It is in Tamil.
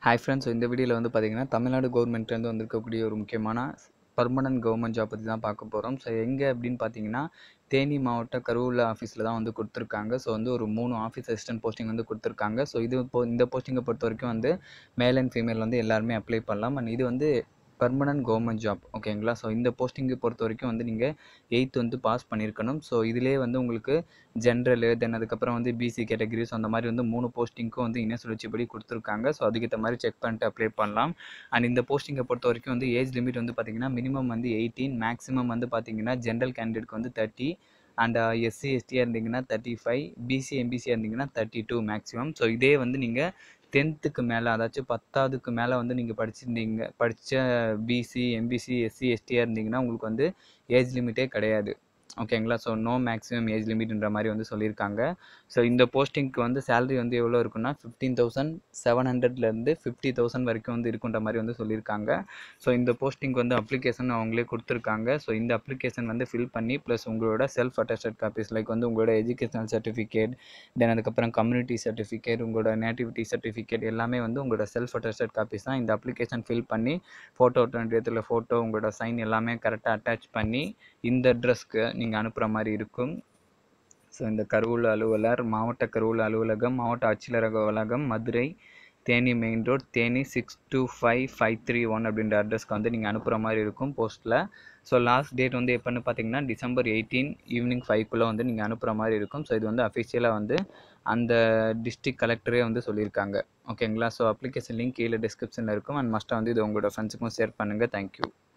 ஹாய் ஃப்ரெண்ட்ஸ் இந்த வீடியோவில் வந்து பார்த்தீங்கன்னா தமிழ்நாடு கவர்மெண்ட்லேருந்து வந்திருக்கக்கூடிய ஒரு முக்கியமான பர்மனன்ட் கவர்மெண்ட் ஜாப் பற்றி தான் பார்க்க போகிறோம் ஸோ எங்கே அப்படின்னு பார்த்தீங்கன்னா தேனி மாவட்ட கருவூல ஆஃபீஸில் தான் வந்து கொடுத்துருக்காங்க ஸோ வந்து ஒரு மூணு ஆஃபீஸ் அசிஸ்டன்ட் போஸ்டிங் வந்து கொடுத்துருக்காங்க ஸோ இது இப்போ இந்த போஸ்டிங்கை பொறுத்த வரைக்கும் வந்து மேல் அண்ட் ஃபீமேல் வந்து எல்லாருமே அப்ளை பண்ணலாம் அண்ட் இது வந்து பர்மனன்ட் கவர்மெண்ட் ஜாப் ஓகேங்களா ஸோ இந்த போஸ்டிங்கை பொறுத்த வரைக்கும் வந்து நீங்கள் எயித் வந்து பாஸ் பண்ணியிருக்கணும் ஸோ இதிலே வந்து உங்களுக்கு ஜென்ரலு தென் அதுக்கப்புறம் வந்து பிசி கேட்டகரிஸ் அந்த மாதிரி வந்து மூணு போஸ்டிங்க்கும் வந்து இன சுழற்சிப்படி கொடுத்துருக்காங்க ஸோ அதுக்கேற்ற மாதிரி செக் பண்ணிட்டு அப்ளை பண்ணலாம் அண்ட் இந்த போஸ்டிங்கை பொறுத்த வரைக்கும் வந்து ஏஜ் லிமிட் வந்து பார்த்திங்கன்னா மினிமம் வந்து எயிட்டீன் மேக்ஸிமம் வந்து பார்த்திங்கன்னா ஜென்ரல் கேண்டிடேட்க்கு வந்து தேர்ட்டி அண்ட் எஸ்சி எஸ்டியாக இருந்தீங்கன்னா தேர்ட்டி ஃபைவ் பிசி எம்பிசியாக இருந்தீங்கன்னா தேர்ட்டி டூ மேக்ஸிமம் ஸோ இதே வந்து நீங்கள் டென்த்துக்கு மேலே அதாச்சும் பத்தாவதுக்கு மேலே வந்து நீங்கள் படிச்சிருந்தீங்க படித்த பிசி எம்பிசி எஸ்சி எஸ்டியாக இருந்தீங்கன்னா உங்களுக்கு வந்து ஏஜ் லிமிட்டே கிடையாது ஓகேங்களா ஸோ நோ மேக்ஸிமம் ஏஜ் லிமிட்ன்ற மாதிரி வந்து சொல்லியிருக்காங்க ஸோ இந்த போஸ்டிங்க்கு வந்து சேலரி வந்து எவ்வளோ இருக்குன்னா ஃபிஃப்டீன் தௌசண்ட் செவன் ஹண்ட்ரட்லேருந்து ஃபிஃப்டி தௌசண்ட் வரைக்கும் வந்து இருக்குன்ற மாதிரி வந்து சொல்லியிருக்காங்க ஸோ இந்த போஸ்டிங்க்கு வந்து அப்ளிகேஷன் அவங்களே கொடுத்துருக்காங்க ஸோ இந்த அப்ளிகேஷன் வந்து ஃபில் பண்ணி ப்ளஸ் உங்களோட செல்ஃப் அட்டஸ்டட் காப்பீஸ் லைக் வந்து உங்களோட எஜுகேஷனல் சர்டிஃபிகேட் தென் அதுக்கப்புறம் கம்யூனிட்டி சர்டிஃபிகேட் உங்களோட நேட்டிவிட்டி சர்டிஃபிகேட் எல்லாமே வந்து உங்களோட செல்ஃப் அட்டஸ்டட் காப்பீஸ் தான் இந்த அப்ளிகேஷன் ஃபில் பண்ணி ஃபோட்டோ டுவெண்ட்டி இடத்துல ஃபோட்டோ உங்களோட சைன் எல்லாமே கரெக்டாக அட்டாச் பண்ணி இந்த அட்ரஸ்க்கு நீங்கள் அனுப்புகிற மாதிரி இருக்கும் ஸோ இந்த கருவூல அலுவலர் மாவட்ட கருவூல அலுவலகம் மாவட்ட ஆட்சியர் அலுவலகம் Madurai Theni main road Theni six two five five three one அப்படின்ற அட்ரஸ்க்கு வந்து நீங்கள் அனுப்புகிற மாதிரி இருக்கும் போஸ்ட்டில் ஸோ லாஸ்ட் டேட் வந்து எப்போன்னு பார்த்தீங்கன்னா டிசம்பர் எயிட்டீன் ஈவினிங் ஃபைவ்க்குள்ளே வந்து நீங்கள் அனுப்புகிற மாதிரி இருக்கும் ஸோ இது வந்து அஃபிஷியலாக வந்து அந்த டிஸ்ட்ரிக்ட் கலெக்டரே வந்து சொல்லியிருக்காங்க ஓகேங்களா ஸோ அப்ளிகேஷன் லிங்க் கீழே டிஸ்கிரிப்ஷனில் இருக்கும் அண்ட் மஸ்ட்டாக வந்து இது உங்களோட ஃப்ரெண்ட்ஸுக்கும் ஷேர் பண்ணுங்கள் தேங்க்யூ